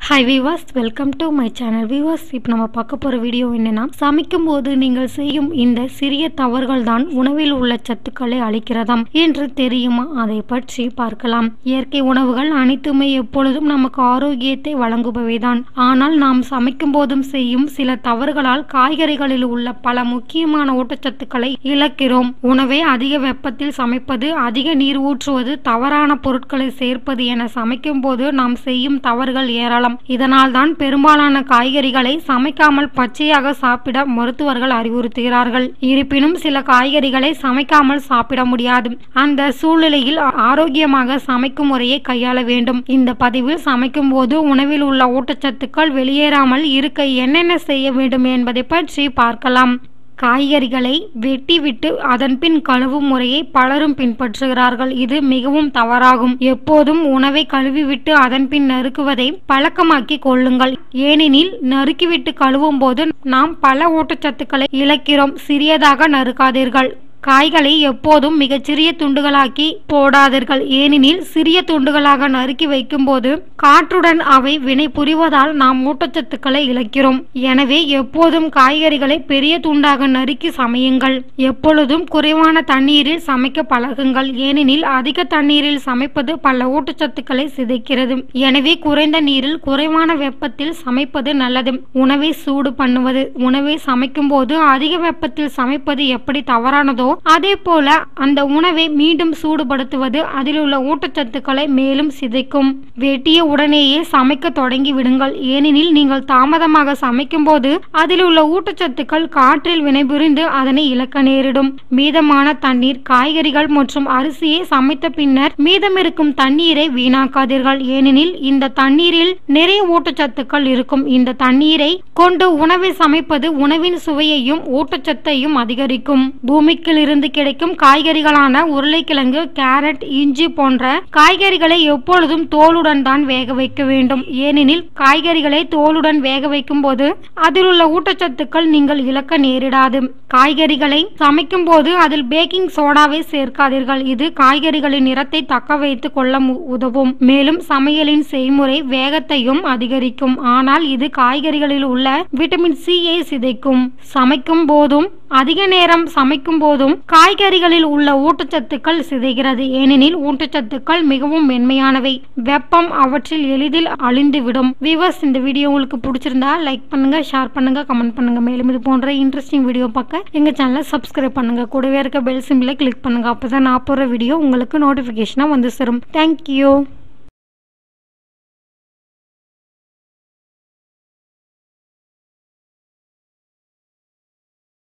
hi விவாஸ் welcome to my channel விவாஸ் இப்போ நம்ம பார்க்க போகிற வீடியோ என்னென்னா சமைக்கும் போது நீங்கள் செய்யும் இந்த சிறிய தவறுகள் தான் உணவில் உள்ள சத்துக்களை அளிக்கிறதாம் என்று தெரியுமா அதை பற்றி பார்க்கலாம் இயற்கை உணவுகள் அனைத்துமே எப்பொழுதும் நமக்கு ஆரோக்கியத்தை வழங்குபவைதான் ஆனால் நாம் சமைக்கும் போதும் செய்யும் சில தவறுகளால் காய்கறிகளில் உள்ள பல முக்கியமான ஊட்டச்சத்துக்களை இழக்கிறோம் உணவை அதிக வெப்பத்தில் சமைப்பது அதிக நீர் ஊற்றுவது தவறான பொருட்களை சேர்ப்பது என சமைக்கும் போது நாம் செய்யும் தவறுகள் ஏராளம் இதனால் தான் பெரும்பாலான காய்கறிகளை சமைக்காமல் பச்சையாக சாப்பிட மருத்துவர்கள் அறிவுறுத்துகிறார்கள் இருப்பினும் சில காய்கறிகளை சமைக்காமல் சாப்பிட முடியாது அந்த சூழ்நிலையில் ஆரோக்கியமாக சமைக்கும் முறையை கையாள வேண்டும் இந்த பதிவில் சமைக்கும் போது உணவில் உள்ள ஊட்டச்சத்துக்கள் வெளியேறாமல் இருக்க என்னென்ன செய்ய வேண்டும் என்பதை பற்றி பார்க்கலாம் காய்கறிகளை வெட்டிவிட்டு அதன்பின் கழுவும் முறையை பலரும் பின்பற்றுகிறார்கள் இது மிகவும் தவறாகும் எப்போதும் உணவை கழுவிவிட்டு அதன்பின் நறுக்குவதை பழக்கமாக்கி கொள்ளுங்கள் ஏனெனில் நறுக்கிவிட்டு கழுவும் போது நாம் பல ஊட்டச்சத்துக்களை இழக்கிறோம் சிறியதாக நறுக்காதீர்கள் காய்களை எப்போதும் மிகச்சிறிய துண்டுகளாக்கி போடாதீர்கள் ஏனெனில் சிறிய துண்டுகளாக நறுக்கி வைக்கும்போது காற்றுடன் அவை வினை புரிவதால் நாம் ஊட்டச்சத்துக்களை இழக்கிறோம் எனவே எப்போதும் காய்கறிகளை பெரிய துண்டாக நறுக்கி சமையுங்கள் எப்பொழுதும் குறைவான தண்ணீரில் சமைக்க பழகுங்கள் ஏனெனில் அதிக தண்ணீரில் சமைப்பது பல ஊட்டச்சத்துக்களை சிதைக்கிறது எனவே குறைந்த நீரில் குறைவான வெப்பத்தில் சமைப்பது நல்லது உணவை சூடு பண்ணுவது உணவை சமைக்கும் போது அதிக வெப்பத்தில் சமைப்பது எப்படி தவறானதோ அதே போல அந்த உணவை மீண்டும் சூடுபடுத்துவது அதில் உள்ள ஊட்டச்சத்துக்களை மேலும் சிதைக்கும் வெட்டிய உடனேயே சமைக்க தொடங்கி விடுங்கள் ஏனெனில் நீங்கள் தாமதமாக சமைக்கும் போது அதில் உள்ள ஊட்டச்சத்துக்கள் காற்றில் வினைபுரிந்து அதனை இழக்க நேரிடும் மீதமான தண்ணீர் காய்கறிகள் மற்றும் அரிசியை சமைத்த பின்னர் மீதமிருக்கும் தண்ணீரை வீணாக்காதீர்கள் ஏனெனில் இந்த தண்ணீரில் நிறைய ஊட்டச்சத்துக்கள் இருக்கும் இந்த தண்ணீரை கொண்டு உணவை சமைப்பது உணவின் சுவையையும் ஊட்டச்சத்தையும் அதிகரிக்கும் பூமிக்கு இருந்து கிடைக்கும் காய்கறிகளான உருளைக்கிழங்கு கேரட் இஞ்சி போன்ற காய்கறிகளை எப்பொழுதும் தோலுடன் தான் வேக வைக்க வேண்டும் ஏனெனில் காய்கறிகளை தோலுடன் வேக வைக்கும் போது அதில் உள்ள ஊட்டச்சத்துக்கள் நீங்கள் இழக்க நேரிடாது காய்கறிகளை சமைக்கும் போது அதில் பேக்கிங் சோடாவை சேர்க்காதீர்கள் இது காய்கறிகளின் நிறத்தை தக்க வைத்துக் கொள்ள மு- உதவும் மேலும் சமையலின் செய்முறை வேகத்தையும் அதிகரிக்கும் ஆனால் இது காய்கறிகளில் உள்ள விட்டமின் சியை சிதைக்கும் சமைக்கும் போதும் அதிக நேரம் சமைக்கும் போதும் காய்கறிகளில் உள்ள ஊட்டச்சத்துக்கள் சிதைகிறது ஏனெனில் ஊட்டச்சத்துக்கள் மிகவும் மென்மையானவை வெப்பம் அவற்றில் எளிதில் அழிந்துவிடும் வியூவர்ஸ் இந்த வீடியோ உங்களுக்கு பிடிச்சிருந்தா லைக் பண்ணுங்க ஷேர் பண்ணுங்க கமெண்ட் பண்ணுங்க மேலும் இது போன்ற இன்ட்ரெஸ்டிங் வீடியோ பார்க்க எங்க சேனலை சப்ஸ்கிரைப் பண்ணுங்க கூடவே இருக்க பெல் சிம்பிளை கிளிக் பண்ணுங்க அப்பதான் நான் போடுற வீடியோ உங்களுக்கு நோட்டிபிகேஷனா வந்து சேரும் தேங்க்யூ